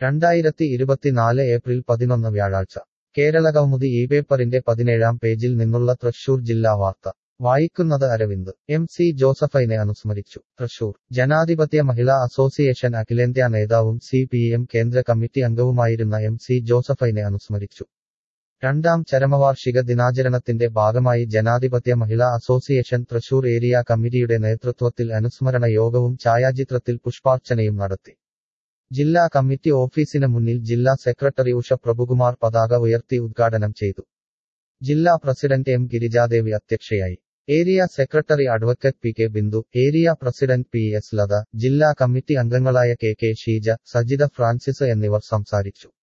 രണ്ടായിരത്തി ഇരുപത്തിനാല് ഏപ്രിൽ പതിനൊന്ന് വ്യാഴാഴ്ച കേരളകൗമുദി ഈ പേപ്പറിന്റെ പതിനേഴാം പേജിൽ നിന്നുള്ള തൃശൂർ ജില്ലാ വാർത്ത വായിക്കുന്നത് അരവിന്ദ് എം സി ജോസഫൈനെ അനുസ്മരിച്ചു തൃശൂർ ജനാധിപത്യ മഹിളാ അസോസിയേഷൻ അഖിലേന്ത്യാ നേതാവും സി പി എം കേന്ദ്ര കമ്മിറ്റി അംഗവുമായിരുന്ന എം സി ജോസഫൈനെ അനുസ്മരിച്ചു രണ്ടാം ചരമവാർഷിക ദിനാചരണത്തിന്റെ ഭാഗമായി ജനാധിപത്യ മഹിളാ അസോസിയേഷൻ തൃശൂർ ഏരിയ കമ്മിറ്റിയുടെ നേതൃത്വത്തിൽ അനുസ്മരണ യോഗവും ഛായാചിത്രത്തിൽ പുഷ്പാർച്ചനയും നടത്തി ജില്ലാ കമ്മിറ്റി ഓഫീസിന് മുന്നിൽ ജില്ലാ സെക്രട്ടറി ഉഷ പ്രഭുകുമാർ പതാക ഉയർത്തി ഉദ്ഘാടനം ചെയ്തു ജില്ലാ പ്രസിഡന്റ് എം ഗിരിജാദേവി അധ്യക്ഷയായി area secretary advocate P K Bindu area president P S Latha ജില്ലാ കമ്മിറ്റി അംഗങ്ങളായ കെ കെ ഷീജ സജിത ഫ്രാൻസിസ് എന്നിവർ സംസാരിച്ചു